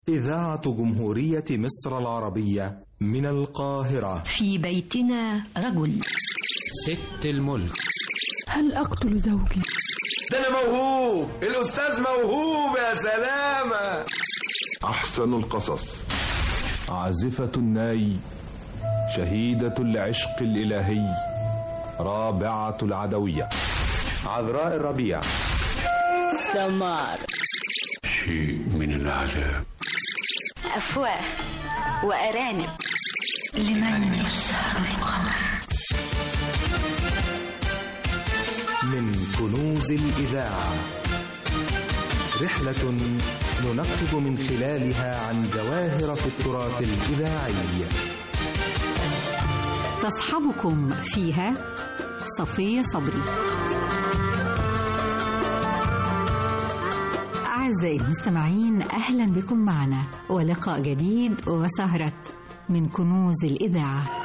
إذاعة جمهورية مصر العربية من القاهرة في بيتنا رجل ست الملك هل أقتل زوجي؟ ده أنا موهوب الأستاذ موهوب يا سلامة أحسن القصص عازفة الناي شهيدة العشق الإلهي رابعة العدوية عذراء الربيع سمار شيء من العذاب أفواه وأرانب لمن يسهر القمر من كنوز الإذاعة رحلة ننقب من خلالها عن جواهر في التراث الإذاعي تصحبكم فيها صفية صبري أعزائي المستمعين أهلا بكم معنا ولقاء جديد وسهرة من كنوز الإذاعة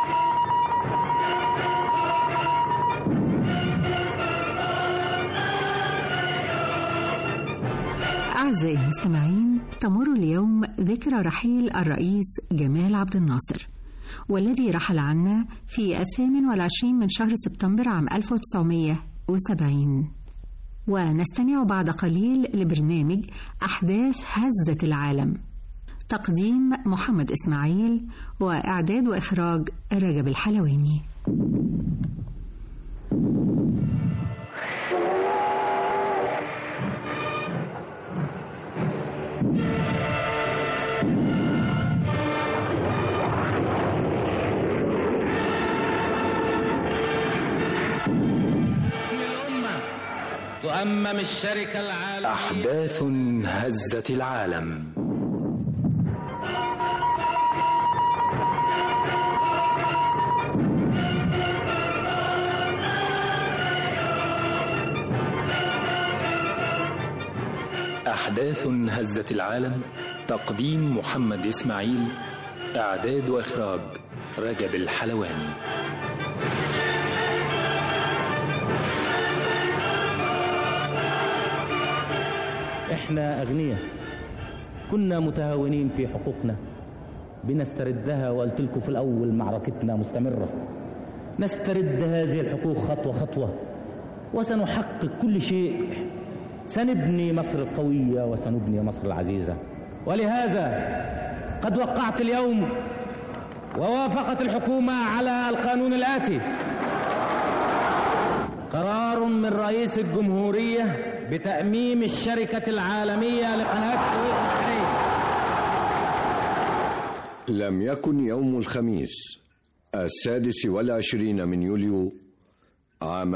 أعزائي المستمعين تمر اليوم ذكرى رحيل الرئيس جمال عبد الناصر والذي رحل عنا في الثامن والعشرين من شهر سبتمبر عام 1970 ونستمع بعد قليل لبرنامج أحداث هزت العالم تقديم محمد إسماعيل وإعداد وإخراج رجب الحلواني تؤمم الشركة العالمية أحداث هزت العالم أحداث هزت العالم تقديم محمد إسماعيل إعداد وإخراج رجب الحلواني احنا اغنياء كنا متهاونين في حقوقنا بنستردها وقلت لكم في الاول معركتنا مستمره نسترد هذه الحقوق خطوه خطوه وسنحقق كل شيء سنبني مصر القويه وسنبني مصر العزيزه ولهذا قد وقعت اليوم ووافقت الحكومه على القانون الاتي قرار من رئيس الجمهوريه بتأميم الشركة العالمية لقناة لم يكن يوم الخميس السادس والعشرين من يوليو عام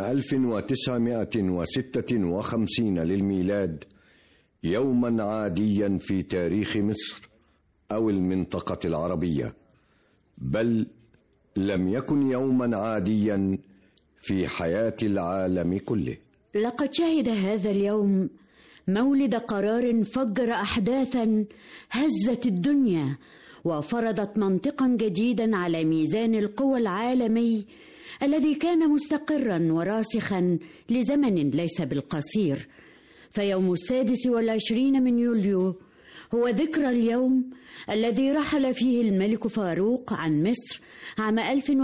1956 للميلاد يوما عاديا في تاريخ مصر أو المنطقة العربية بل لم يكن يوما عاديا في حياة العالم كله لقد شهد هذا اليوم مولد قرار فجر احداثا هزت الدنيا وفرضت منطقا جديدا على ميزان القوى العالمي الذي كان مستقرا وراسخا لزمن ليس بالقصير فيوم السادس والعشرين من يوليو هو ذكرى اليوم الذي رحل فيه الملك فاروق عن مصر عام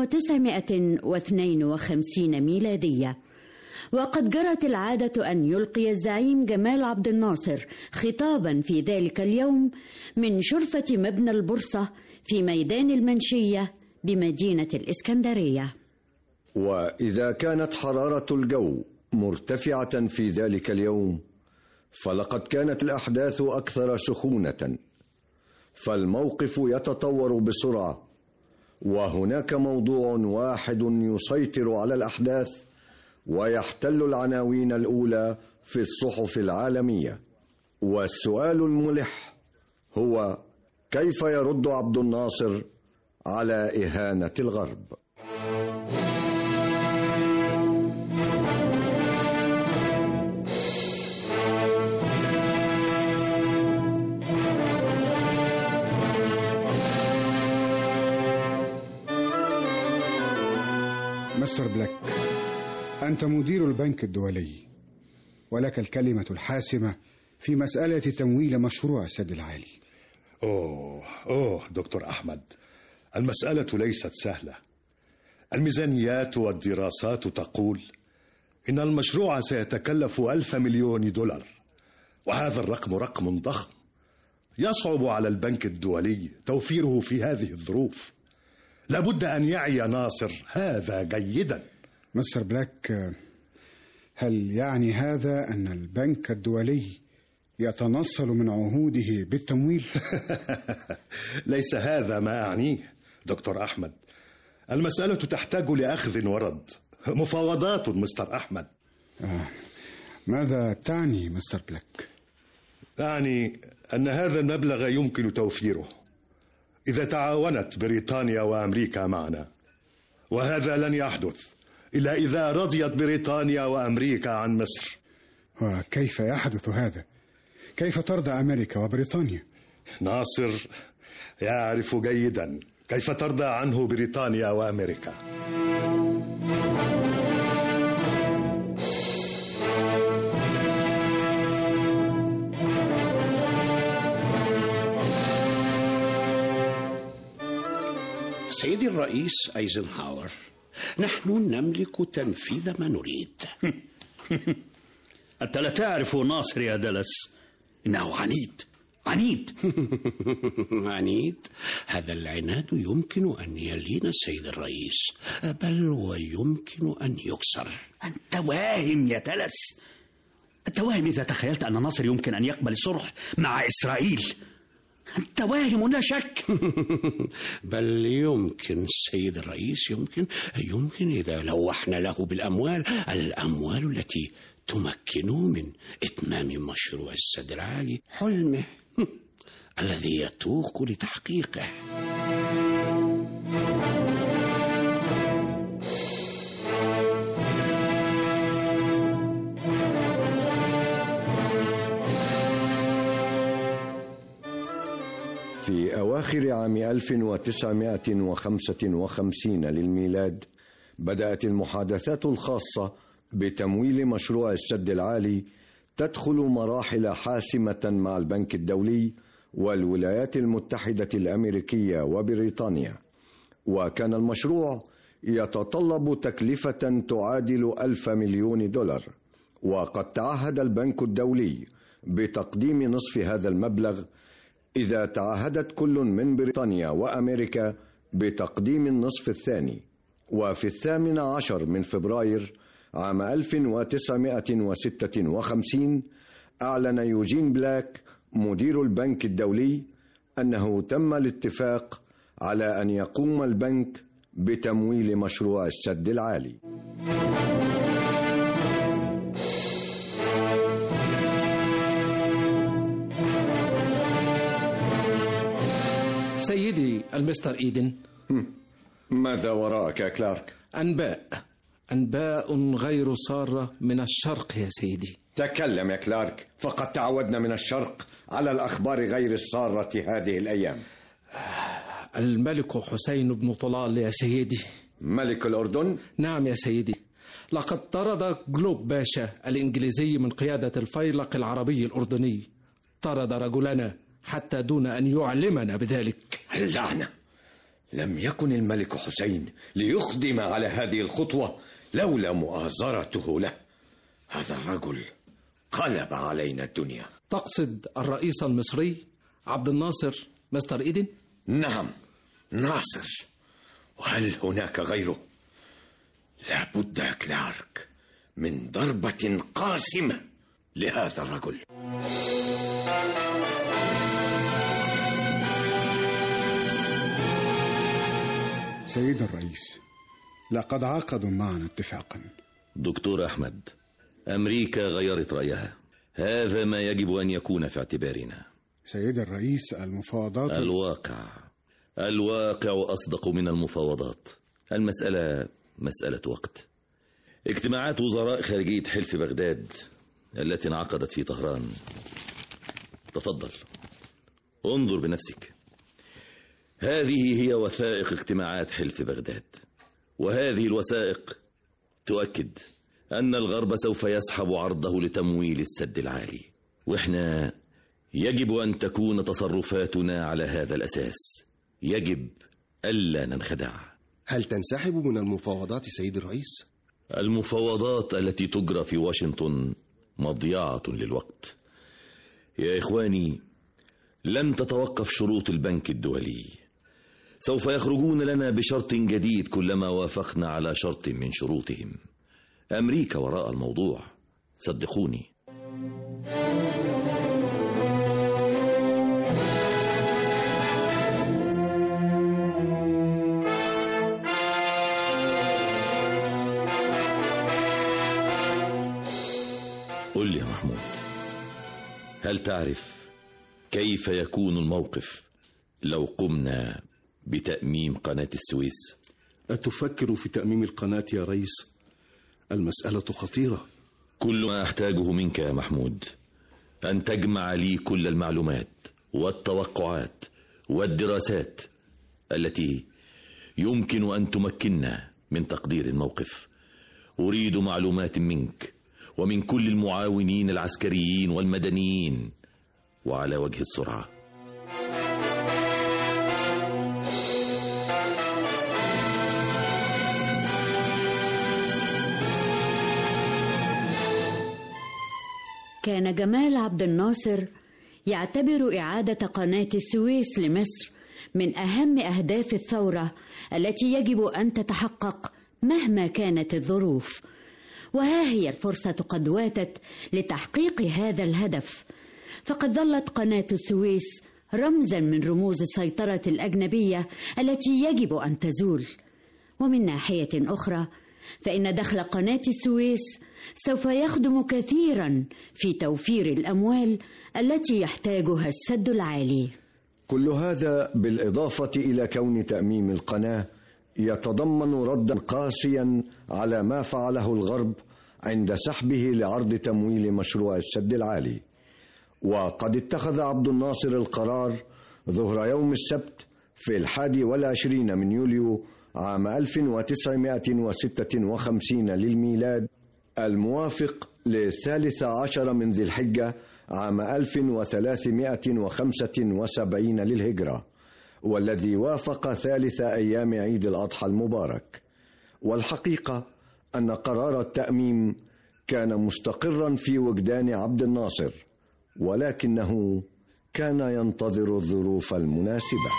1952 ميلاديه وقد جرت العادة أن يلقي الزعيم جمال عبد الناصر خطابا في ذلك اليوم من شرفة مبنى البورصة في ميدان المنشية بمدينة الإسكندرية. وإذا كانت حرارة الجو مرتفعة في ذلك اليوم فلقد كانت الأحداث أكثر سخونة فالموقف يتطور بسرعة وهناك موضوع واحد يسيطر على الأحداث ويحتل العناوين الأولى في الصحف العالمية والسؤال الملح هو كيف يرد عبد الناصر على إهانة الغرب مستر بلاك أنت مدير البنك الدولي ولك الكلمة الحاسمة في مسألة تمويل مشروع السد العالي أوه أوه دكتور أحمد المسألة ليست سهلة الميزانيات والدراسات تقول إن المشروع سيتكلف ألف مليون دولار وهذا الرقم رقم ضخم يصعب على البنك الدولي توفيره في هذه الظروف لابد أن يعي ناصر هذا جيدا مستر بلاك هل يعني هذا أن البنك الدولي يتنصل من عهوده بالتمويل؟ ليس هذا ما أعنيه دكتور أحمد المسألة تحتاج لأخذ ورد مفاوضات مستر أحمد آه. ماذا تعني مستر بلاك؟ أعني أن هذا المبلغ يمكن توفيره إذا تعاونت بريطانيا وأمريكا معنا وهذا لن يحدث إلا إذا رضيت بريطانيا وأمريكا عن مصر وكيف يحدث هذا؟ كيف ترضى أمريكا وبريطانيا؟ ناصر يعرف جيدا كيف ترضى عنه بريطانيا وأمريكا سيدي الرئيس أيزنهاور نحن نملك تنفيذ ما نريد أنت لا تعرف ناصر يا دلس إنه عنيد عنيد عنيد هذا العناد يمكن أن يلين السيد الرئيس بل ويمكن أن يكسر أنت واهم يا دلس أنت واهم إذا تخيلت أن ناصر يمكن أن يقبل الصلح مع إسرائيل أنت واهم لا شك بل يمكن السيد الرئيس يمكن يمكن إذا لوحنا له بالأموال الأموال التي تمكنه من إتمام مشروع السد العالي حلمه الذي يتوق لتحقيقه في أواخر عام 1955 للميلاد بدأت المحادثات الخاصة بتمويل مشروع السد العالي تدخل مراحل حاسمة مع البنك الدولي والولايات المتحدة الأمريكية وبريطانيا وكان المشروع يتطلب تكلفة تعادل ألف مليون دولار وقد تعهد البنك الدولي بتقديم نصف هذا المبلغ إذا تعهدت كل من بريطانيا وأمريكا بتقديم النصف الثاني وفي الثامن عشر من فبراير عام 1956 أعلن يوجين بلاك مدير البنك الدولي أنه تم الاتفاق على أن يقوم البنك بتمويل مشروع السد العالي سيدي المستر إيدن ماذا وراءك يا كلارك؟ أنباء أنباء غير سارة من الشرق يا سيدي تكلم يا كلارك فقد تعودنا من الشرق على الأخبار غير السارة هذه الأيام الملك حسين بن طلال يا سيدي ملك الأردن؟ نعم يا سيدي لقد طرد جلوب باشا الإنجليزي من قيادة الفيلق العربي الأردني طرد رجلنا حتى دون أن يعلمنا بذلك اللعنة لم يكن الملك حسين ليخدم على هذه الخطوة لولا مؤازرته له هذا الرجل قلب علينا الدنيا تقصد الرئيس المصري عبد الناصر مستر إيدن؟ نعم ناصر وهل هناك غيره؟ لابد يا كلارك من ضربة قاسمة لهذا الرجل سيد الرئيس لقد عقدوا معنا اتفاقا دكتور أحمد أمريكا غيرت رأيها هذا ما يجب أن يكون في اعتبارنا سيد الرئيس المفاوضات الواقع الواقع أصدق من المفاوضات المسألة مسألة وقت اجتماعات وزراء خارجية حلف بغداد التي انعقدت في طهران تفضل انظر بنفسك هذه هي وثائق اجتماعات حلف بغداد وهذه الوثائق تؤكد أن الغرب سوف يسحب عرضه لتمويل السد العالي وإحنا يجب أن تكون تصرفاتنا على هذا الأساس يجب ألا ننخدع هل تنسحب من المفاوضات سيد الرئيس؟ المفاوضات التي تجرى في واشنطن مضيعة للوقت يا إخواني لن تتوقف شروط البنك الدولي سوف يخرجون لنا بشرط جديد كلما وافقنا على شرط من شروطهم أمريكا وراء الموضوع صدقوني قل لي يا محمود هل تعرف كيف يكون الموقف لو قمنا بتأميم قناة السويس أتفكر في تأميم القناة يا ريس المسألة خطيرة كل ما أحتاجه منك يا محمود أن تجمع لي كل المعلومات والتوقعات والدراسات التي يمكن أن تمكننا من تقدير الموقف أريد معلومات منك ومن كل المعاونين العسكريين والمدنيين وعلى وجه السرعه كان جمال عبد الناصر يعتبر إعادة قناة السويس لمصر من أهم أهداف الثورة التي يجب أن تتحقق مهما كانت الظروف وها هي الفرصة قد واتت لتحقيق هذا الهدف فقد ظلت قناة السويس رمزا من رموز السيطرة الأجنبية التي يجب أن تزول ومن ناحية أخرى فإن دخل قناة السويس سوف يخدم كثيرا في توفير الأموال التي يحتاجها السد العالي كل هذا بالإضافة إلى كون تأميم القناة يتضمن ردا قاسيا على ما فعله الغرب عند سحبه لعرض تمويل مشروع السد العالي وقد اتخذ عبد الناصر القرار ظهر يوم السبت في الحادي والعشرين من يوليو عام 1956 للميلاد الموافق للثالث عشر من ذي الحجة عام 1375 للهجرة والذي وافق ثالث أيام عيد الأضحى المبارك والحقيقة أن قرار التأميم كان مستقرا في وجدان عبد الناصر ولكنه كان ينتظر الظروف المناسبه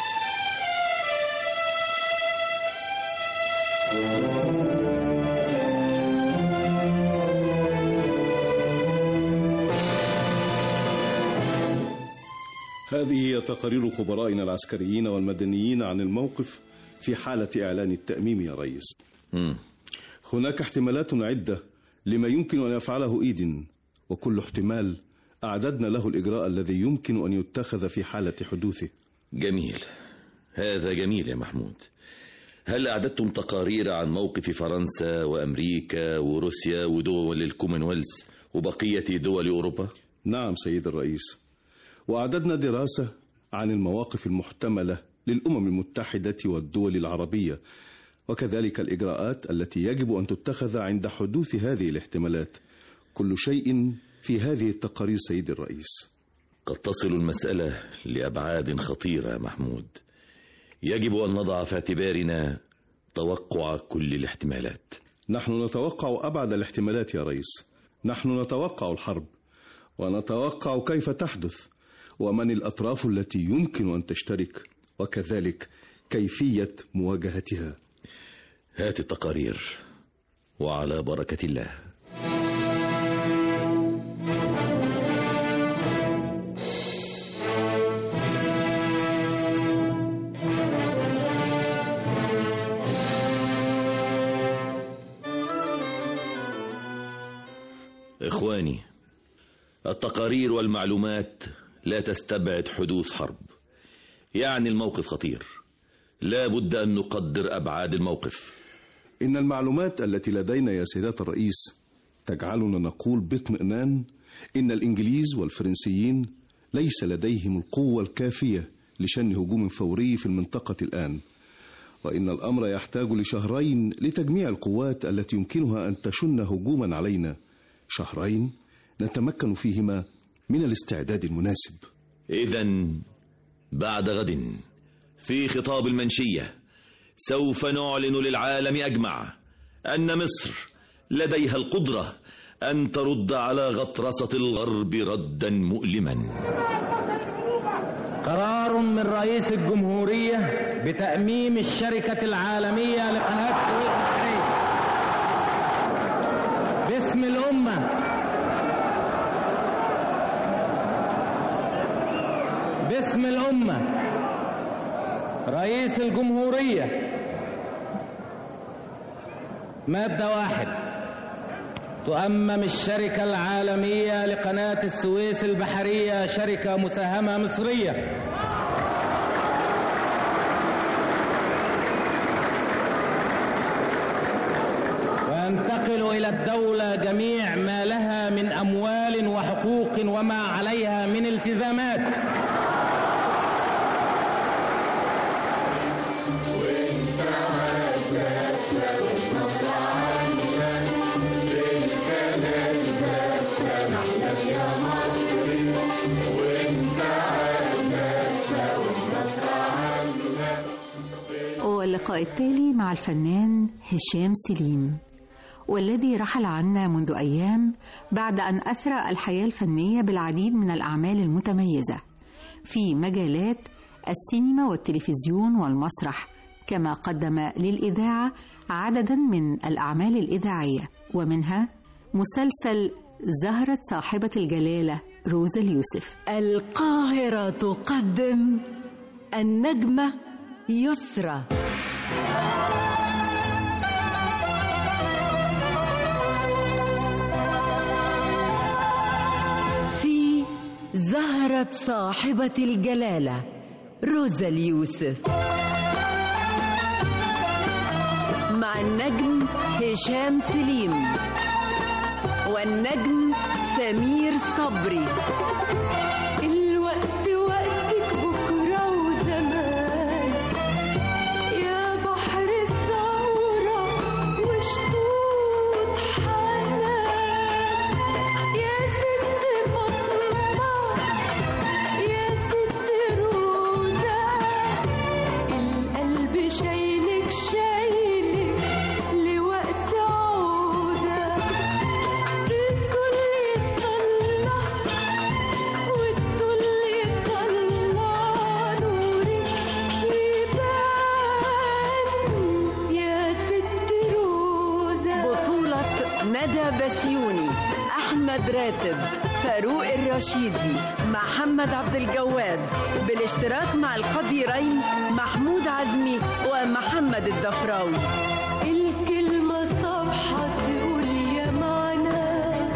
هذه هي تقارير خبرائنا العسكريين والمدنيين عن الموقف في حالة إعلان التأميم يا ريس مم. هناك احتمالات عدة لما يمكن أن يفعله إيدن وكل احتمال أعددنا له الإجراء الذي يمكن أن يتخذ في حالة حدوثه جميل هذا جميل يا محمود هل أعددتم تقارير عن موقف فرنسا وأمريكا وروسيا ودول الكومنولث وبقية دول أوروبا؟ نعم سيد الرئيس وأعددنا دراسة عن المواقف المحتملة للأمم المتحدة والدول العربية وكذلك الإجراءات التي يجب أن تتخذ عند حدوث هذه الاحتمالات كل شيء في هذه التقارير سيد الرئيس قد تصل المسألة لأبعاد خطيرة يا محمود يجب أن نضع في اعتبارنا توقع كل الاحتمالات نحن نتوقع أبعد الاحتمالات يا ريس نحن نتوقع الحرب ونتوقع كيف تحدث ومن الأطراف التي يمكن أن تشترك وكذلك كيفية مواجهتها هات التقارير وعلى بركة الله إخواني التقارير والمعلومات لا تستبعد حدوث حرب يعني الموقف خطير لا بد أن نقدر أبعاد الموقف إن المعلومات التي لدينا يا سيدات الرئيس تجعلنا نقول باطمئنان إن الإنجليز والفرنسيين ليس لديهم القوة الكافية لشن هجوم فوري في المنطقة الآن وإن الأمر يحتاج لشهرين لتجميع القوات التي يمكنها أن تشن هجوما علينا شهرين نتمكن فيهما من الاستعداد المناسب إذا بعد غد في خطاب المنشية سوف نعلن للعالم أجمع أن مصر لديها القدرة أن ترد على غطرسة الغرب ردا مؤلما قرار من رئيس الجمهورية بتأميم الشركة العالمية لقناة السويس البحرية باسم الأمة باسم الأمة رئيس الجمهورية مادة واحد تؤمم الشركة العالمية لقناة السويس البحرية شركة مساهمة مصرية وينتقل إلى الدولة جميع ما لها من أموال وحقوق وما عليها من التزامات واللقاء التالي مع الفنان هشام سليم والذي رحل عنا منذ أيام بعد أن أثرى الحياة الفنية بالعديد من الأعمال المتميزة في مجالات السينما والتلفزيون والمسرح كما قدم للإذاعة عددا من الأعمال الإذاعية ومنها مسلسل زهرة صاحبة الجلالة روزا اليوسف القاهرة تقدم النجمة يسرى في زهرة صاحبة الجلالة روزا اليوسف مع النجم هشام سليم والنجم سمير صبري الوقت وقتك بكرة وزمان يا بحر الثورة وشطوط حنان يا ست فاطمة يا ست روزة القلب شايلك شايلك لوقت عودة الكل يطلع والكل يطلع نورك يبان يا ست روزة بطولة ندى بسيوني أحمد راتب فاروق الرشيدي محمد عبد الجواد بالاشتراك مع القديرين محمود عزمي ومحمد الدفراوي الكلمة صبحة تقول يا معنى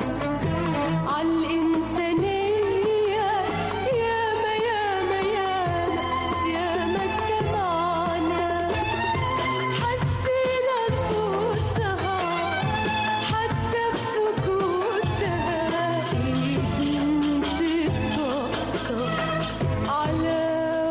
عالإنسانية ياما ياما ياما ياما اجتمعنا حسينا صوتها حتى بسكوتها بنت الطقطق على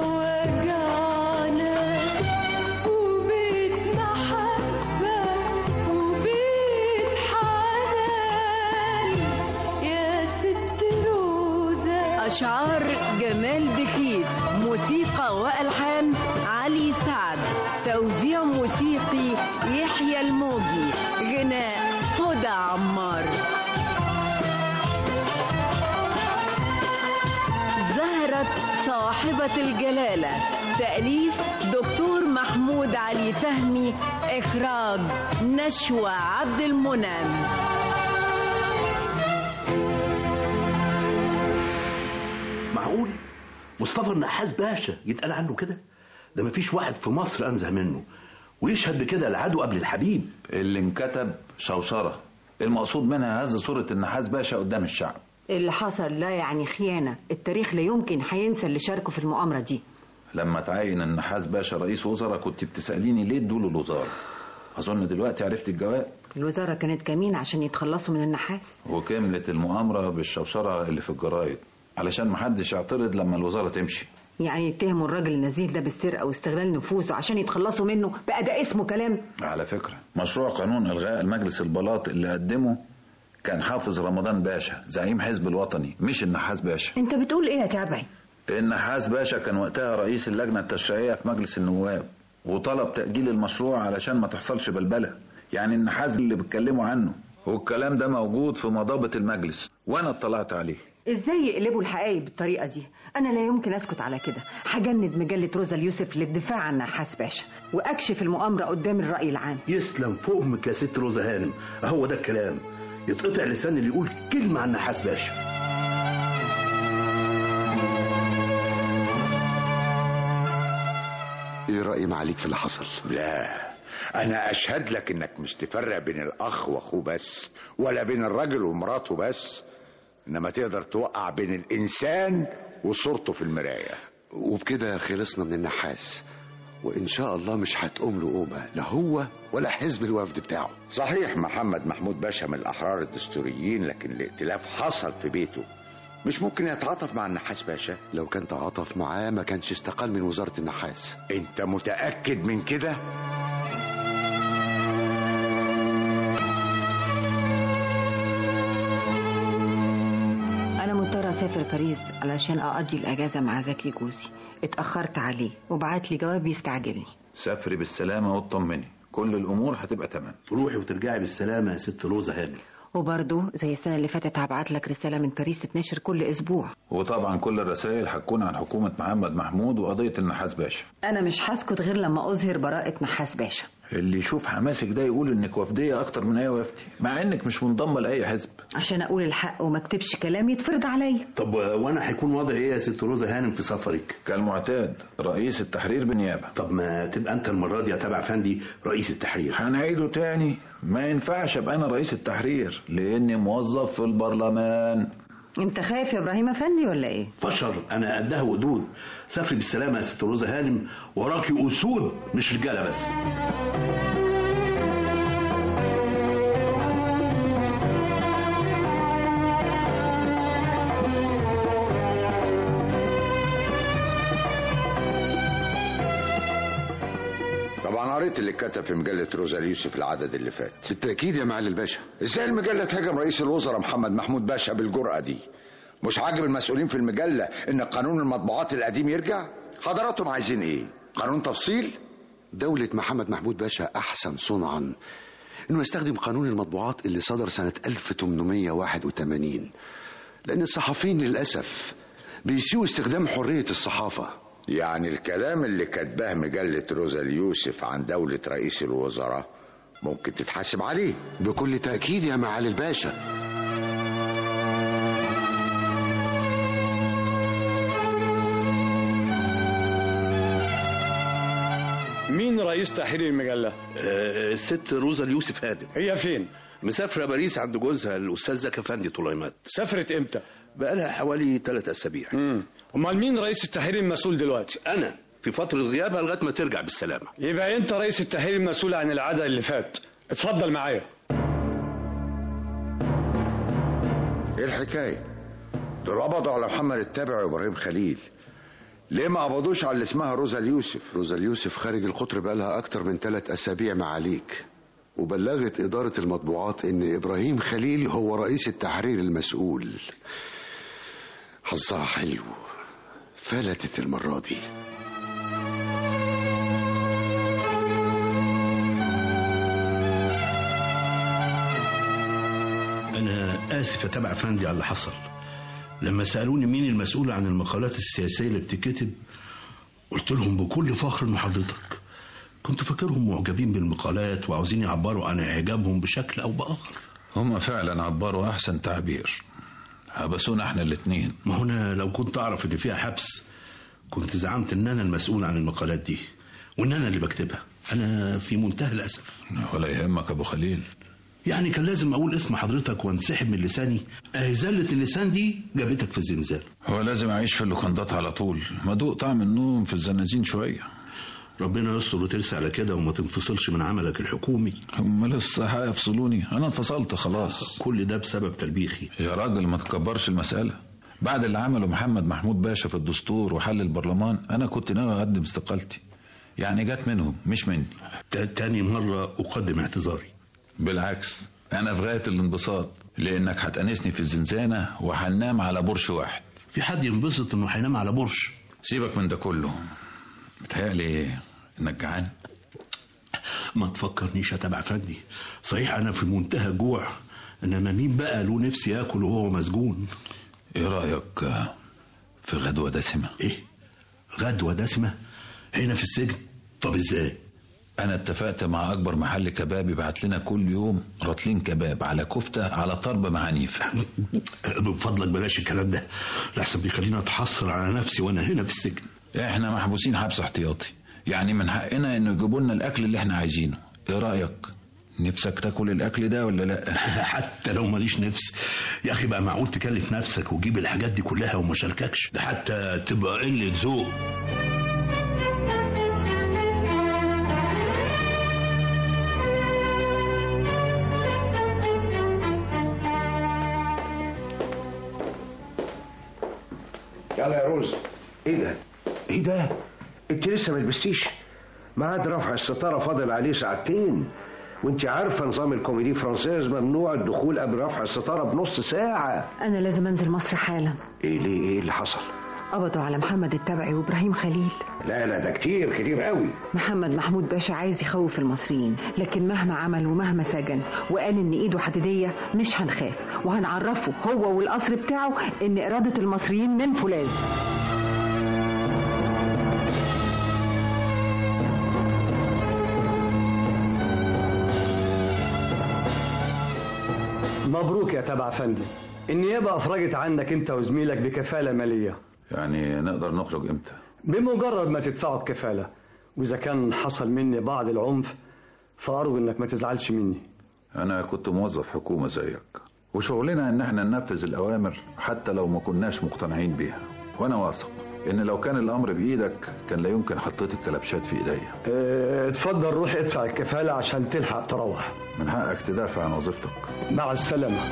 وجعنا وبيت محبة وبيت حنان يا ست روزة أشعار جمال بخيت موسيقى وألحان علي سعد توزيع موسيقي يحيى الموجي غناء هدى عمار زهرة صاحبة الجلالة تأليف دكتور محمود علي فهمي إخراج نشوى عبد المنعم معقول مصطفى النحاس باشا يتقال عنه كده ده مفيش واحد في مصر انزه منه ويشهد بكده العدو قبل الحبيب اللي انكتب شوشرة المقصود منها هز صورة النحاس باشا قدام الشعب اللي حصل لا يعني خيانة التاريخ لا يمكن هينسى اللي شاركوا في المؤامرة دي لما تعين النحاس باشا رئيس وزراء كنت بتسأليني ليه ادوله الوزارة أظن دلوقتي عرفت الجواب الوزارة كانت كمين عشان يتخلصوا من النحاس وكملت المؤامرة بالشوشرة اللي في الجرايد علشان محدش يعترض لما الوزارة تمشي يعني يتهموا الراجل النزيه ده بالسرقة واستغلال نفوذه عشان يتخلصوا منه بقى ده اسمه كلام على فكرة مشروع قانون إلغاء المجلس البلاط اللي قدمه كان حافظ رمضان باشا زعيم حزب الوطني مش النحاس باشا انت بتقول ايه يا تابعي النحاس باشا كان وقتها رئيس اللجنة التشريعية في مجلس النواب وطلب تأجيل المشروع علشان ما تحصلش بلبلة يعني النحاس اللي بيتكلموا عنه والكلام ده موجود في مضابة المجلس وانا اطلعت عليه ازاي يقلبوا الحقائق بالطريقه دي انا لا يمكن اسكت على كده هجند مجله روزا اليوسف للدفاع عن نحاس باشا واكشف المؤامره قدام الراي العام يسلم فوق امك يا ست روزا هانم هو ده الكلام يتقطع لسان اللي يقول كلمة عن نحاس باشا ايه رأي معاليك في اللي حصل لا انا اشهد لك انك مش تفرق بين الاخ واخوه بس ولا بين الراجل ومراته بس انما تقدر توقع بين الانسان وصورته في المرايه وبكده خلصنا من النحاس وان شاء الله مش هتقوم له قومه لا هو ولا حزب الوفد بتاعه صحيح محمد محمود باشا من الاحرار الدستوريين لكن الائتلاف حصل في بيته مش ممكن يتعاطف مع النحاس باشا لو كان تعاطف معاه ما كانش استقال من وزارة النحاس انت متأكد من كده انا مضطره اسافر باريس علشان اقضي الاجازه مع زكي جوزي اتاخرت عليه وبعت لي جواب يستعجلني سافري بالسلامة واطمني كل الأمور هتبقى تمام روحي وترجعي بالسلامة يا ست روزا هانم وبرضه زي السنه اللي فاتت هبعت لك رساله من باريس تتنشر كل اسبوع وطبعا كل الرسائل هتكون عن حكومة محمد محمود وقضية النحاس باشا انا مش هسكت غير لما اظهر براءه نحاس باشا اللي يشوف حماسك ده يقول انك وفدية اكتر من اي وفدي مع انك مش منضمة لاي حزب عشان اقول الحق وما اكتبش كلام يتفرض عليا طب وانا هيكون وضعي ايه يا ست روزا هانم في سفرك كالمعتاد رئيس التحرير بنيابة طب ما تبقى انت المرة دي يا تبع فندي رئيس التحرير هنعيده تاني ما ينفعش ابقى انا رئيس التحرير لاني موظف في البرلمان انت خايف يا ابراهيم افندي ولا ايه فشر انا قدها وقدود سافري بالسلامة يا ست روزا هانم وراكي اسود مش رجالة بس طبعا قريت اللي كتب في مجلة روزا اليوسف العدد اللي فات بالتأكيد يا معالي الباشا ازاي المجلة تهاجم رئيس الوزراء محمد محمود باشا بالجرأة دي مش عاجب المسؤولين في المجلة ان قانون المطبوعات القديم يرجع حضراتهم عايزين ايه قانون تفصيل دولة محمد محمود باشا أحسن صنعا إنه يستخدم قانون المطبوعات اللي صدر سنة 1881 لأن الصحفيين للأسف بيسيئوا استخدام حرية الصحافة يعني الكلام اللي كاتباه مجلة روزا اليوسف عن دولة رئيس الوزراء ممكن تتحاسب عليه بكل تأكيد يا معالي الباشا مين رئيس تحرير المجلة؟ آه، الست روزا اليوسف هانم هي فين؟ مسافرة باريس عند جوزها الأستاذ زكي فندي طليمات سافرت امتى؟ بقالها حوالي ثلاث أسابيع امم امال مين رئيس التحرير المسؤول دلوقتي؟ أنا في فترة غيابها لغاية ما ترجع بالسلامة يبقى انت رئيس التحرير المسؤول عن العدد اللي فات اتفضل معايا ايه الحكاية دول قبضوا على محمد التابع وابراهيم خليل ليه ما قبضوش على اللي اسمها روزا اليوسف روزا اليوسف خارج القطر بقالها أكتر من ثلاث أسابيع معاليك وبلغت إدارة المطبوعات إن إبراهيم خليل هو رئيس التحرير المسؤول حظها حلو فلتت المرة دي أنا آسف يا تبع فندي على اللي حصل لما سألوني مين المسؤول عن المقالات السياسية اللي بتتكتب قلت لهم بكل فخر إن حضرتك كنت فاكرهم معجبين بالمقالات وعاوزين يعبروا عن إعجابهم بشكل أو بآخر هم فعلا عبروا أحسن تعبير حبسونا احنا الاتنين ما هنا لو كنت أعرف إن فيها حبس كنت زعمت إن أنا المسؤول عن المقالات دي وإن أنا اللي بكتبها أنا في منتهى الأسف ولا يهمك أبو خليل يعني كان لازم أقول اسم حضرتك وانسحب من لساني أهي زلة اللسان دي جابتك في الزنزانة هو لازم أعيش في اللوكندات على طول ما دوق طعم النوم في الزنازين شوية ربنا يستر وترسى على كده وما تنفصلش من عملك الحكومي هم لسه هيفصلوني أنا انفصلت خلاص كل ده بسبب تلبيخي يا راجل ما تكبرش المسألة بعد اللي عمله محمد محمود باشا في الدستور وحل البرلمان أنا كنت ناوي أقدم استقالتي يعني جت منهم مش مني تاني مرة أقدم اعتذاري بالعكس أنا في غاية الانبساط لانك هتأنسني في الزنزانة وهننام على برش واحد في حد ينبسط انه هينام على برش سيبك من ده كله متهيألي انك جعان ما تفكرنيش يا تبع فندي صحيح انا في منتهى الجوع انما مين بقى له نفسي ياكل وهو مسجون ايه رايك في غدوه دسمه ايه غدوه دسمه هنا في السجن طب ازاي انا اتفقت مع اكبر محل كباب يبعت لنا كل يوم رطلين كباب على كفته على طرب مع نيفه من فضلك بلاش الكلام ده لحسن بيخليني اتحسر على نفسي وانا هنا في السجن احنا محبوسين حبس احتياطي يعني من حقنا انه يجيبوا لنا الاكل اللي احنا عايزينه ايه رايك نفسك تاكل الاكل ده ولا لا حتى لو ماليش نفس يا اخي بقى معقول تكلف نفسك وتجيب الحاجات دي كلها وما شارككش ده حتى تبقى قله ذوق يلا يا روز ايه ده ايه ده انت لسه ما لبستيش ميعاد رفع الستاره فاضل عليه ساعتين وانت عارفه نظام الكوميدي فرانسيز ممنوع الدخول قبل رفع الستاره بنص ساعه انا لازم انزل مصر حالا ايه ليه ايه اللي حصل قبضوا على محمد التبعي وابراهيم خليل لا لا ده كتير كتير قوي محمد محمود باشا عايز يخوف المصريين لكن مهما عمل ومهما سجن وقال ان ايده حديديه مش هنخاف وهنعرفه هو والقصر بتاعه ان اراده المصريين من فولاذ مبروك يا تبع فندي النيابة أفرجت عنك أنت وزميلك بكفالة مالية يعني نقدر نخرج امتى بمجرد ما تدفعوا الكفالة وإذا كان حصل مني بعض العنف فأرجو إنك ما تزعلش مني انا كنت موظف حكومه زيك وشغلنا ان احنا ننفذ الاوامر حتى لو ما كناش مقتنعين بيها وانا واثق ان لو كان الامر بايدك كان لا يمكن حطيت الكلبشات في ايديا اه، اتفضل روح ادفع الكفالة عشان تلحق تروح من حقك تدافع عن وظيفتك مع السلامة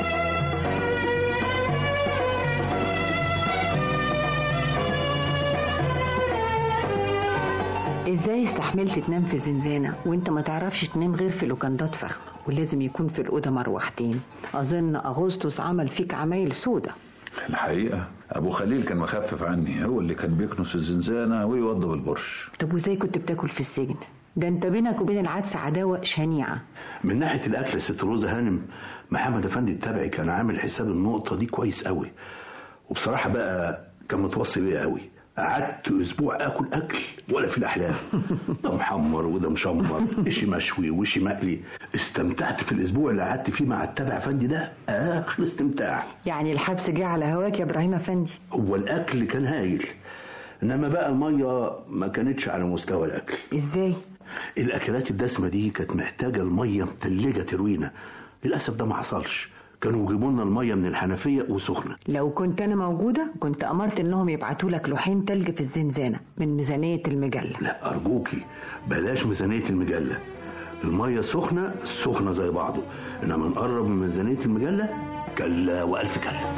ازاي استحملت تنام في زنزانة وانت ما تعرفش تنام غير في لوكندات فخمة ولازم يكون في الأوضة مروحتين أظن أغسطس عمل فيك عمايل سودة الحقيقه ابو خليل كان مخفف عني هو اللي كان بيكنس الزنزانه ويوضب البرش طب وازاي كنت بتاكل في السجن ده انت بينك وبين العدس عداوة شنيعة من ناحيه الاكل يا ست روزه هانم محمد افندي التبعي كان عامل حساب النقطه دي كويس قوي وبصراحه بقى كان متوصي بيا قوي قعدت اسبوع اكل اكل ولا في الاحلام ده محمر وده مشمر وشي مشوي وشي مقلي استمتعت في الاسبوع اللي قعدت فيه مع التبع افندي ده اخر استمتاع يعني الحبس جه على هواك يا إبراهيم أفندي هو الاكل كان هايل انما بقى الميه ما كانتش على مستوى الاكل ازاي الاكلات الدسمه دي كانت محتاجه الميه متلجه تروينا للاسف ده ما حصلش كانوا يجيبوا لنا الميه من الحنفيه وسخنه لو كنت أنا موجودة كنت أمرت إنهم يبعتوا لك لوحين تلج في الزنزانة من ميزانية المجلة لا ارجوكي بلاش ميزانيه المجله الميه سخنه سخنه زي بعضه انما نقرب من ميزانيه المجله كلا والف كلا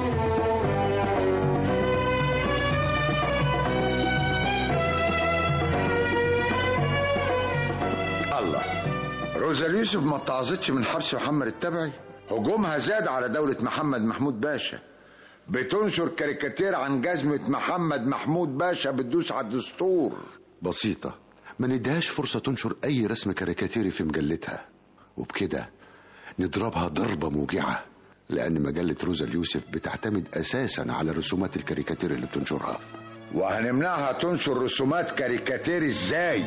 الله روزا اليوسف ما اتعظتش من حبس محمد التبعي هجومها زاد على دولة محمد محمود باشا بتنشر كاريكاتير عن جزمة محمد محمود باشا بتدوس على الدستور بسيطة ما نديهاش فرصة تنشر أي رسم كاريكاتيري في مجلتها وبكده نضربها ضربة موجعة لأن مجلة روزا اليوسف بتعتمد أساسا على رسومات الكاريكاتير اللي بتنشرها وهنمنعها تنشر رسومات كاريكاتير ازاي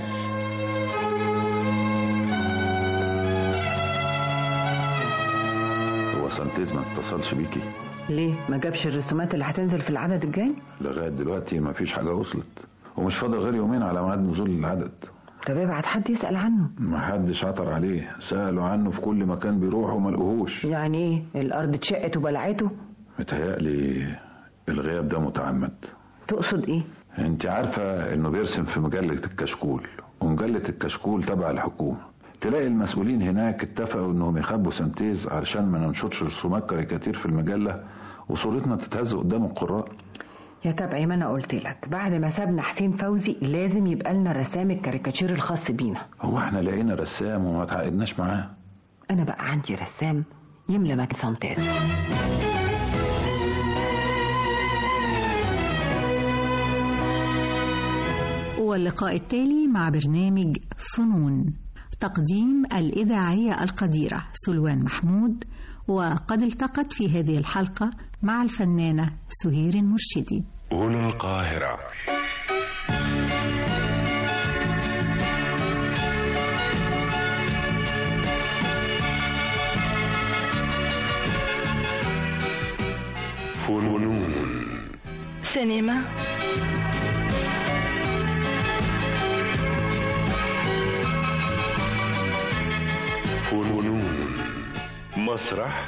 هو سانتيز ما اتصلش بيكي ليه ما جابش الرسومات اللي هتنزل في العدد الجاي لغايه دلوقتي ما فيش حاجه وصلت ومش فاضل غير يومين على ميعاد نزول العدد طب ابعت حد يسأل عنه ما حدش عطر عليه سألوا عنه في كل مكان بيروح وما لقوهوش يعني ايه الأرض اتشقت وبلعته متهيألي الغياب ده متعمد تقصد ايه انت عارفة انه بيرسم في مجلة الكشكول ومجلة الكشكول تبع الحكومة تلاقي المسؤولين هناك اتفقوا انهم يخبوا سنتيز علشان ما ننشرش رسومات كاريكاتير في المجلة وصورتنا تتهز قدام القراء يا تبعي ما انا قلت لك بعد ما سابنا حسين فوزي لازم يبقى لنا رسام الكاريكاتير الخاص بينا هو احنا لقينا رسام وما تعاقدناش معاه انا بقى عندي رسام يملى مكان سانتاز واللقاء التالي مع برنامج فنون تقديم الإذاعية القديرة سلوان محمود وقد التقت في هذه الحلقة مع الفنانة سهير المرشدي هنا القاهرة فنون سينما فنون مسرح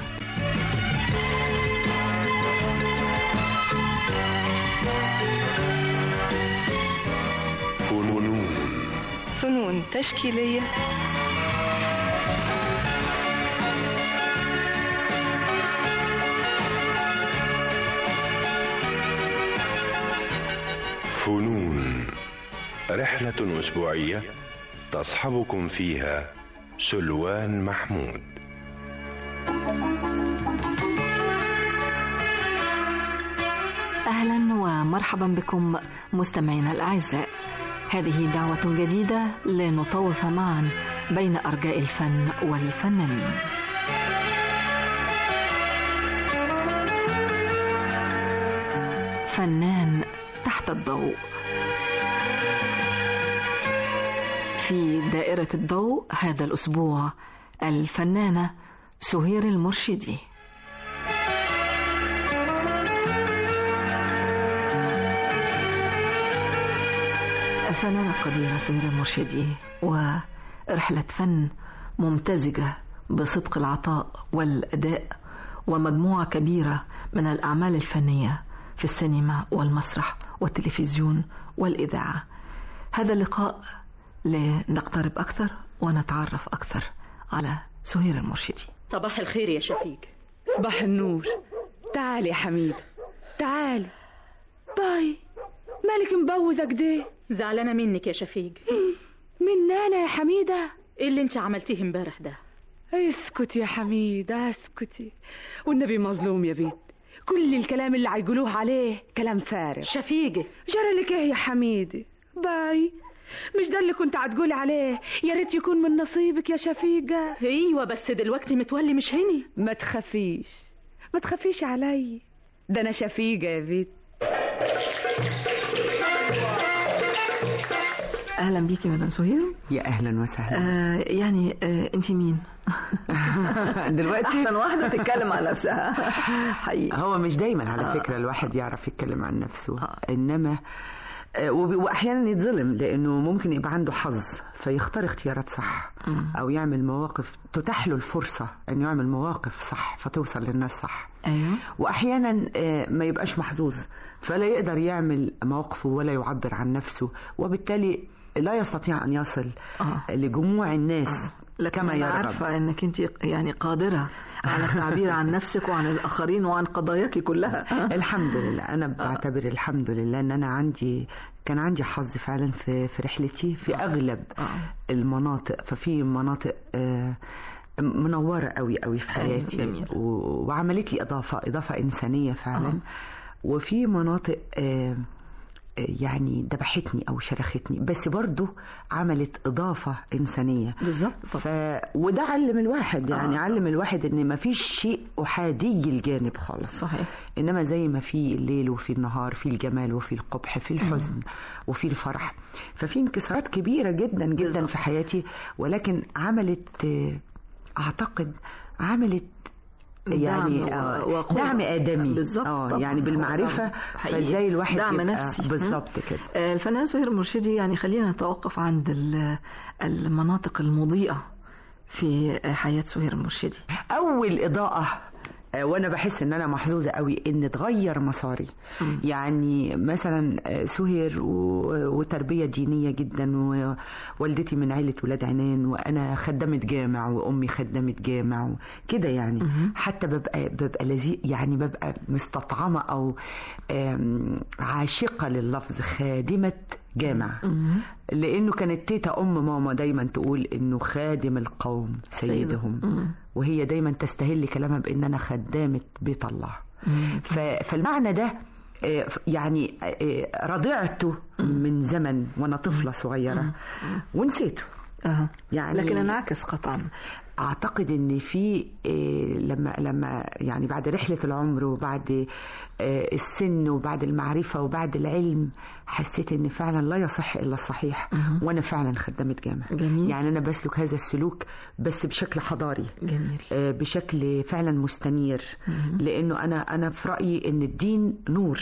فنون فنون تشكيلية فنون رحلة أسبوعية تصحبكم فيها سلوان محمود أهلا ومرحبا بكم مستمعينا الأعزاء هذه دعوة جديدة لنطوف معا بين أرجاء الفن والفنانين فنان تحت الضوء في دائرة الضوء هذا الأسبوع الفنانة سهير المرشدي الفنانة القديرة سهير المرشدي ورحلة فن ممتزجة بصدق العطاء والأداء ومجموعة كبيرة من الأعمال الفنية في السينما والمسرح والتلفزيون والإذاعة هذا اللقاء لنقترب أكثر ونتعرف أكثر على سهير المرشدي صباح الخير يا شفيق صباح النور تعالي يا حميدة تعالي باي مالك مبوزة كده زعلانة منك يا شفيق من انا يا حميدة ايه اللي انت عملتيه امبارح ده اسكتي يا حميدة اسكتي والنبي مظلوم يا بنت كل الكلام اللي هيقولوه عليه كلام فارغ شفيقة جرى لك ايه يا حميدة باي مش ده اللي كنت هتقولي عليه يا ريت يكون من نصيبك يا شفيقة ايوه بس دلوقتي متولي مش هني ما تخافيش ما تخافيش علي ده انا شفيقة يا بنت أهلا بيكي مدام سهير يا اهلا وسهلا آه يعني آه انت مين دلوقتي احسن واحده تتكلم عن نفسها حقيقي هو مش دايما على آه. فكره الواحد يعرف يتكلم عن نفسه انما آه، وب- واحيانا يتظلم لانه ممكن يبقى عنده حظ فيختار اختيارات صح او يعمل مواقف تتاح له الفرصه انه يعمل مواقف صح فتوصل للناس صح ايوه واحيانا آه، ما يبقاش محظوظ فلا يقدر يعمل مواقفه ولا يعبر عن نفسه وبالتالي لا يستطيع ان يصل لجموع الناس لكن كما أنا يرغب عارفة انك انت يعني قادرة على التعبير عن نفسك وعن الاخرين وعن قضاياك كلها الحمد لله انا بعتبر الحمد لله ان انا عندي كان عندي حظ فعلا في في رحلتي في اغلب المناطق ففي مناطق آه، منوره قوي قوي في حياتي جميل. و- وعملت لي اضافه اضافه انسانيه فعلا وفي مناطق آه، يعني ذبحتني او شرختني بس برضو عملت اضافه انسانيه بالظبط ف... وده علم الواحد يعني آه. علم الواحد ان ما فيش شيء احادي الجانب خالص صحيح انما زي ما في الليل وفي النهار في الجمال وفي القبح في الحزن وفي الفرح ففي انكسارات كبيره جدا جدا في حياتي ولكن عملت آه، اعتقد عملت يعني دعم آه، و- وقوة. دعم ادمي بالظبط اه طبعاً. يعني بالمعرفه حقيقي. فازاي الواحد دعم يبقى- نفسي بالظبط كده آه، الفنان سهير المرشدي يعني خلينا نتوقف عند ال- المناطق المضيئة في حياة سهير المرشدي اول اضاءه آه، وانا بحس ان انا محظوظه قوي ان اتغير مساري يعني مثلا آه، سهر و- وتربيه دينيه جدا ووالدتي من عيله ولاد عنان وانا خدامه جامع وامي خدامه جامع كده يعني حتى ببقى ببقى لذيذ يعني ببقى مستطعمه او آم، عاشقه لللفظ خادمه جامع لانه كانت تيتا ام ماما دايما تقول انه خادم القوم سيدهم مم. وهي دايما تستهل كلامها بان انا خدامه بيت الله ف- فالمعنى ده آه، يعني آه، رضعته من زمن وانا طفله صغيره ونسيته أه. يعني لكن انعكس قطعا اعتقد ان في آه، لما لما يعني بعد رحله العمر وبعد آه، السن وبعد المعرفه وبعد العلم حسيت ان فعلا لا يصح الا الصحيح وانا فعلا خدامه جامع جميل. يعني انا بسلك هذا السلوك بس بشكل حضاري جميل آه، بشكل فعلا مستنير لانه انا انا في رايي ان الدين نور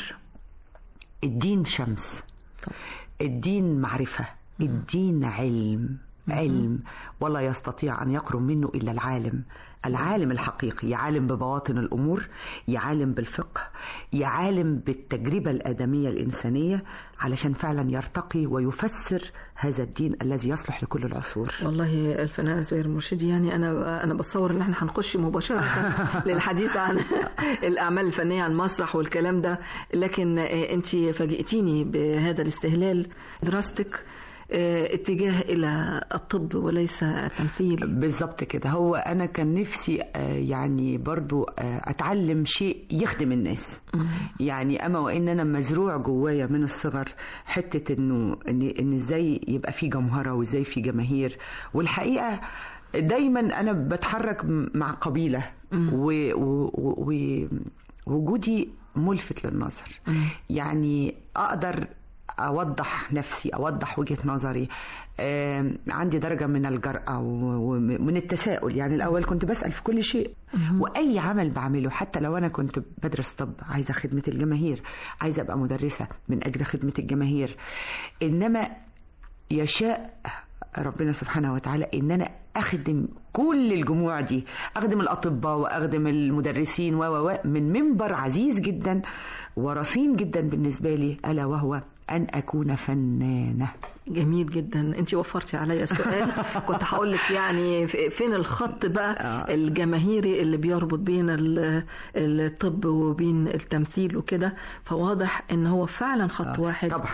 الدين شمس الدين معرفه الدين علم علم ولا يستطيع ان يقرب منه الا العالم العالم الحقيقي يعالم ببواطن الامور يعالم بالفقه يعالم بالتجربه الادميه الانسانيه علشان فعلا يرتقي ويفسر هذا الدين الذي يصلح لكل العصور والله الفنان زهير مرشدي يعني انا انا بتصور ان احنا هنخش مباشره للحديث عن الاعمال الفنيه عن المسرح والكلام ده لكن انت فاجئتيني بهذا الاستهلال دراستك آه، اتجاه الى الطب وليس التمثيل بالظبط كده هو انا كان نفسي آه، يعني برضو آه، اتعلم شيء يخدم الناس يعني اما وان انا مزروع جوايا من الصغر حته انه ان ان ازاي يبقى في جمهره وازاي في جماهير والحقيقه دايما انا بتحرك م- مع قبيله و- و- و- ووجودي ملفت للنظر يعني اقدر اوضح نفسي اوضح وجهه نظري آم، عندي درجه من الجرأه و- ومن التساؤل يعني الاول كنت بسال في كل شيء واي عمل بعمله حتى لو انا كنت بدرس طب عايزه خدمه الجماهير عايزه ابقى مدرسه من اجل خدمه الجماهير انما يشاء ربنا سبحانه وتعالى ان انا اخدم كل الجموع دي اخدم الاطباء واخدم المدرسين و و و من منبر عزيز جدا ورصين جدا بالنسبه لي الا وهو ان اكون فنانه جميل جدا انت وفرتي عليا سؤال كنت هقول لك يعني في- فين الخط بقى الجماهيري اللي بيربط بين ال- الطب وبين التمثيل وكده فواضح ان هو فعلا خط واحد طبعا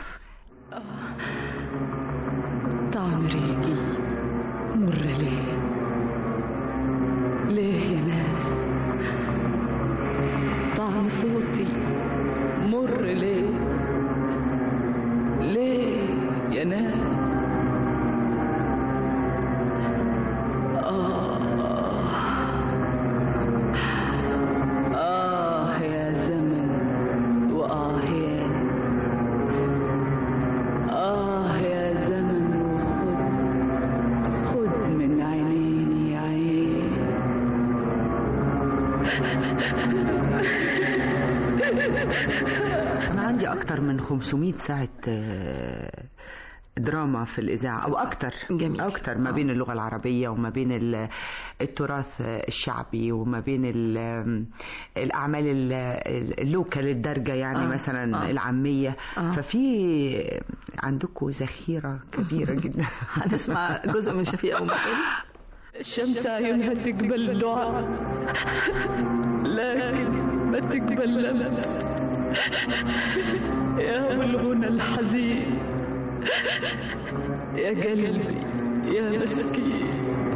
طعم ريقي مر ليه ليه يا ناس طعم صوتي مر ليه ليه يا ناس آه آه يا زمن وآهيان آه يا زمن وخد خد من عينيني عين انا عندي اكتر من 500 ساعه آه، دراما في الإذاعة أو أكتر جميل. أكتر ما بين اللغة العربية وما بين ال- التراث الشعبي وما بين ال- الأعمال ال- اللوكال الدارجة يعني آه. آه. مثلا آه. آه. العامية آه. آه. ففي عندكم ذخيرة كبيرة جدا هنسمع جزء من شفيقة أم الشمس عيونها تقبل دعاء لكن ما تقبل لمس يا أبو الغنى الحزين يا قلبي يا مسكين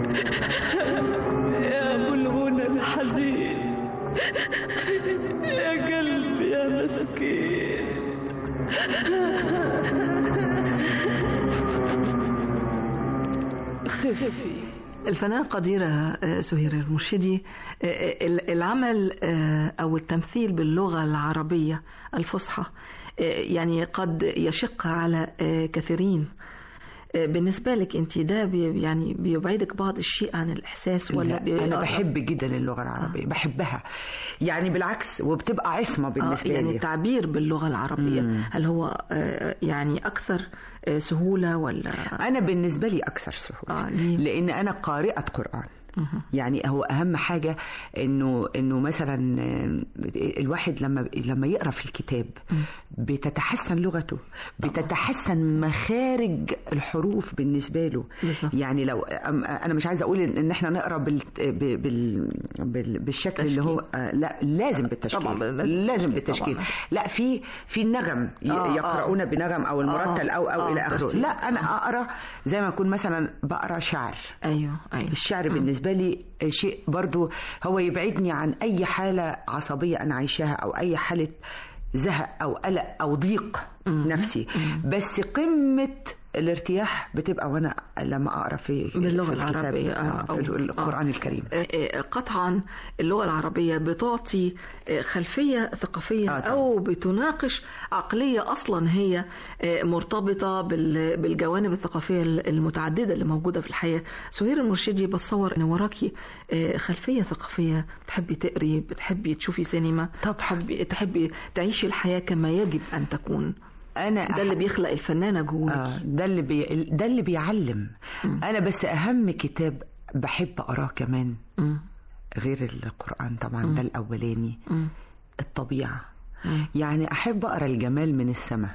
يا أبو الغنى الحزين يا قلبي يا مسكين خفي الفنان قديرة آه، سهير المرشدي آه، ال- العمل آه، أو التمثيل باللغة العربية الفصحى آه، يعني قد يشق على آه، كثيرين آه، بالنسبة لك أنت ده بي يعني بيبعدك بعض الشيء عن الإحساس ولا لا، بي- أنا آه، بحب جدا اللغة العربية بحبها يعني بالعكس وبتبقى عصمة بالنسبة آه يعني لي التعبير باللغة العربية مم. هل هو آه، يعني أكثر آه، سهولة ولا أنا بالنسبة لي أكثر سهولة آه لأن أنا قارئة قرآن يعني هو اهم حاجه انه انه مثلا آه، الواحد لما لما يقرا في الكتاب بتتحسن لغته بتتحسن مخارج الحروف بالنسبه له يعني لو أم- انا مش عايزه اقول ان إن احنا نقرا بال بال بال بالشكل اللي هو آه، لا لازم بالتشكيل طبعاً، لازم لازم بالتشكيل بالتشكيل طبعاً. لا في في النغم ي- آه، آه. يقرؤون بنغم او المرتل او او آه، الى اخره ترتيب. لا انا اقرا زي ما اكون مثلا بقرا شعر ايوه ايوه الشعر بالنسبه لي شيء برضو هو يبعدني عن اي حاله عصبيه انا عايشاها او اي حاله زهق او قلق او ضيق نفسي بس قمه الارتياح بتبقى وانا لما اقرا في باللغة في الكتاب، العربية آه، في أو- القران آه. الكريم آه، آه، قطعا اللغة العربية بتعطي آه، خلفية ثقافية آه، طبعاً. أو بتناقش عقلية أصلا هي آه، مرتبطة بال- بالجوانب الثقافية المتعددة اللي موجودة في الحياة سهير المرشدي بتصور أن وراكي آه، خلفية ثقافية بتحبي تقري بتحبي تشوفي سينما تحبي تحبي تعيشي الحياة كما يجب أن تكون انا ده اللي بيخلق الفنانة جواك آه ده اللي بي... ده اللي بيعلم انا بس اهم كتاب بحب اقراه كمان غير القران طبعا ده الاولاني الطبيعه يعني احب اقرا الجمال من السماء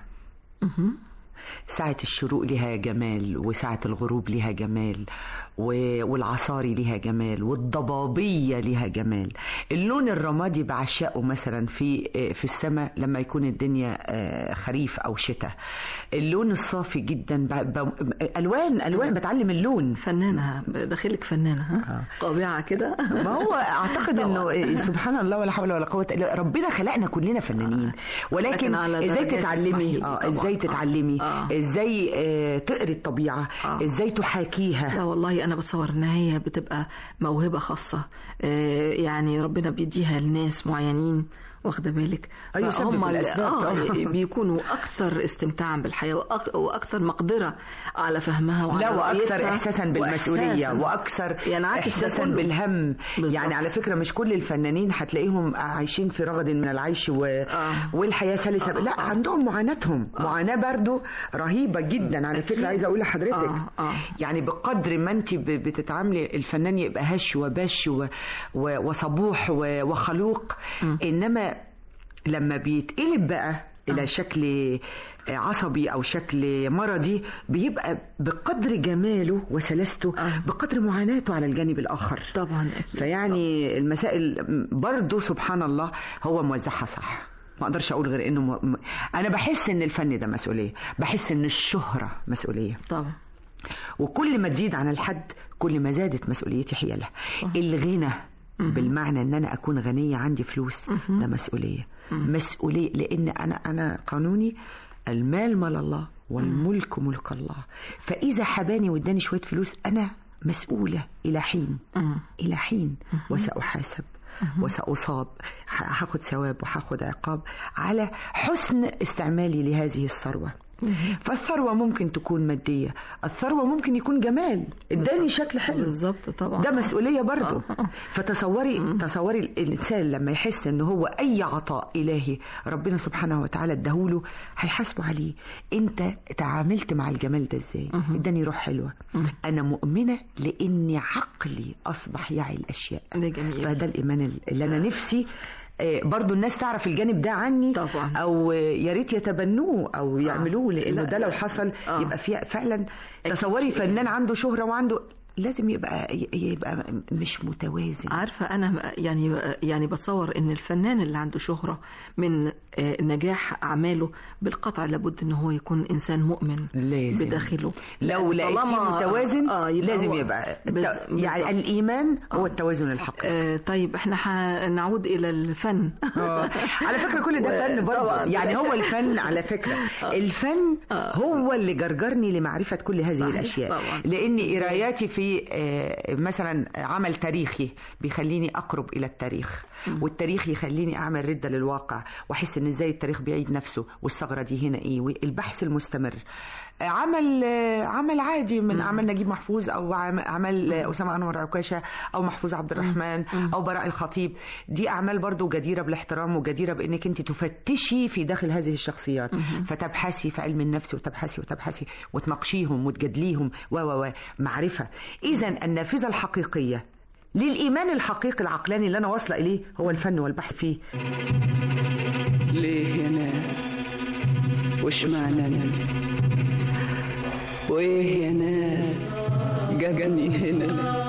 ساعة الشروق لها جمال وساعة الغروب لها جمال و- والعصاري لها جمال والضبابية لها جمال اللون الرمادي بعشقه مثلا في في السماء لما يكون الدنيا آه، خريف أو شتاء اللون الصافي جدا ب- ب- ألوان ألوان بتعلم اللون فنانة داخلك فنانة ها قابعة كده ما هو اعتقد انه سبحان الله ولا حول ولا قوه الا ربنا خلقنا كلنا فنانين ولكن لكن على ازاي درجات تتعلمي اسمحيلي اه طبعاً. ازاي آه. تتعلمي آه. ازاي آه، تقري الطبيعه ازاي تحاكيها لا والله انا بتصور ان هي بتبقى موهبه خاصه آه، يعني ربنا بيديها لناس معينين واخده بالك أيوة، سبب فهم ال- الأسباب آه طبعاً. بيكونوا اكثر استمتاعا بالحياه وأك- واكثر مقدره على فهمها وعلى لا واكثر رؤيتها احساسا بالمسؤوليه وإحساساً. واكثر ينعكس ده احساسا كله. بالهم بالظبط. يعني على فكره مش كل الفنانين هتلاقيهم عايشين في رغد من العيش و... والحياه سلسه لا عندهم معاناتهم معاناه برضو رهيبه جدا على فكره عايزه اقول لحضرتك يعني بقدر ما انت ب- بتتعاملي الفنان يبقى هش وبش و... و... وصبوح و... وخلوق انما لما بيتقلب بقى الى شكل عصبي او شكل مرضي بيبقى بقدر جماله وسلاسته بقدر معاناته على الجانب الاخر طبعا فيعني المسائل برضو سبحان الله هو موزعها صح ما اقدرش اقول غير انه م... م- انا بحس ان الفن ده مسؤوليه بحس ان الشهره مسؤوليه طبعا وكل ما تزيد عن الحد كل ما زادت مسؤوليتي حيالها الغنى بالمعنى ان انا اكون غنيه عندي فلوس ده مسؤوليه مسؤوليه لان انا انا قانوني المال مال الله والملك ملك الله فاذا حباني واداني شويه فلوس انا مسؤوله الى حين الى حين وساحاسب وسأصاب ه- هاخد ثواب وهاخد عقاب على حسن استعمالي لهذه الثروة فالثروة ممكن تكون مادية الثروة ممكن يكون جمال اداني شكل حلو بالظبط طبعا ده مسؤولية برضو فتصوري تصوري الإنسان لما يحس إن هو أي عطاء إلهي ربنا سبحانه وتعالى اداهوله هيحاسبه عليه أنت تعاملت مع الجمال ده إزاي اداني روح حلوة أنا مؤمنة لأن عقلي أصبح يعي الأشياء ده جميل فده الإيمان اللي أنا نفسي آه، برضو الناس تعرف الجانب ده عني طبعا. او آه، يا ريت يتبنوه او يعملوه لانه لا، ده لو لا. حصل آه. يبقى في فعلا تصوري فنان عنده شهره وعنده لازم يبقى يبقى مش متوازن عارفة أنا يعني يعني بتصور إن الفنان اللي عنده شهرة من آه، نجاح أعماله بالقطع لابد إن هو يكون إنسان مؤمن لازم. بداخله لو لقيتيه طالما- متوازن آه لازم هو- يبقى بز- الت- يعني بالظبط. الايمان هو التوازن الحقيقي آه طيب احنا هنعود إلى الفن آه. على فكره كل ده فن برضه طبعاً. يعني هو الفن على فكره الفن هو اللي جرجرني لمعرفه كل هذه صحيح، الاشياء طبعاً. لان قراياتي في آه، مثلا عمل تاريخي بيخليني اقرب الى التاريخ والتاريخ يخليني اعمل رده للواقع واحس ان ازاي التاريخ بيعيد نفسه والثغره دي هنا ايه والبحث المستمر آه، عمل آه، عمل عادي من اعمال نجيب محفوظ او عم- اعمال آه، اسامه انور عكاشه او محفوظ عبد الرحمن او براء الخطيب دي اعمال برضو جديره بالاحترام وجديره بانك انت تفتشي في داخل هذه الشخصيات فتبحثي في علم النفس وتبحثي وتبحثي وتناقشيهم وتجادليهم و و و معرفه اذا النافذه الحقيقيه للإيمان الحقيقي العقلاني اللي أنا واصلة إليه هو الفن والبحث فيه ليه يا ناس وش معنى أنا وإيه يا ناس جابني هنا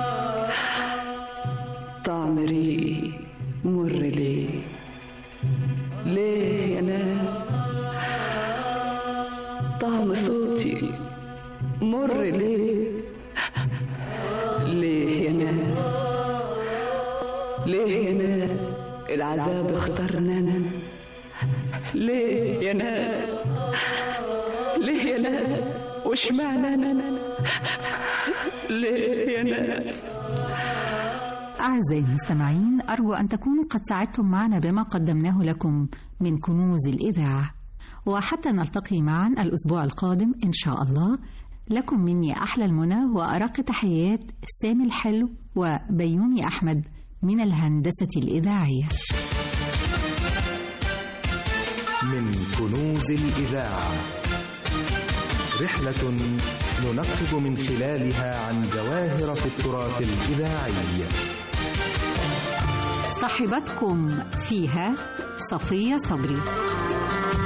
طعم ريقي مر ليه ليه يا ناس طعم صوتي مر ليه ليه يا ناس ليه يا ناس العذاب اختارنا أنا ليه يا ناس ليه يا ناس وش معنى أنا ليه يا ناس أعزائي المستمعين أرجو أن تكونوا قد ساعدتم معنا بما قدمناه لكم من كنوز الإذاعة وحتى نلتقي معا الأسبوع القادم إن شاء الله لكم مني أحلى المنى وأرق تحيات سامي الحلو وبيومي أحمد من الهندسة الإذاعية من كنوز الإذاعة رحلة ننقب من خلالها عن جواهر في التراث الإذاعي صاحبتكم فيها صفية صبري